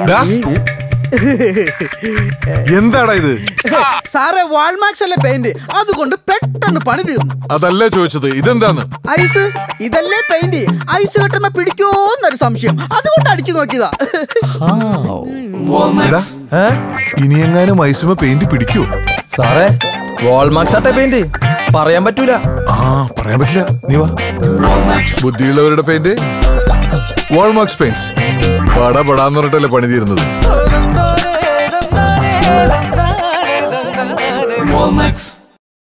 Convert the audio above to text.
ഡാ. എന്താടാ ഇത് സാറേ വാൾമാക്സ് അല്ലേ പെയിന്റ് അതുകൊണ്ട് പെട്ടെന്ന് പണി തീർന്നു അതല്ലേ ചോദിച്ചത് ഇതെന്താന്ന് ഐസ് ഇതല്ലേ പെയിന്റ് ഐസ് കെട്ടുമ്പോ പിടിക്കോന്നൊരു സംശയം അതുകൊണ്ട് അടിച്ചു നോക്കിയതാ എടാ, ഇനി എങ്ങാനും ഐസുമ പെയിന്റ് പിടിക്കൂ സാറേ വാൾമാക്സ് ആട്ടെ പെയിന്റ് പറയാൻ പറ്റൂല ആ പറയാൻ പറ്റില്ല നീ വാ ബുദ്ധിയുള്ളവരുടെ പെയിന്റ് വാൾമാർക്സ് പെയിന്റ്സ് പടാ പടാന്ന് പറഞ്ഞിട്ടല്ലേ പണി തീരുന്നത് Walmax.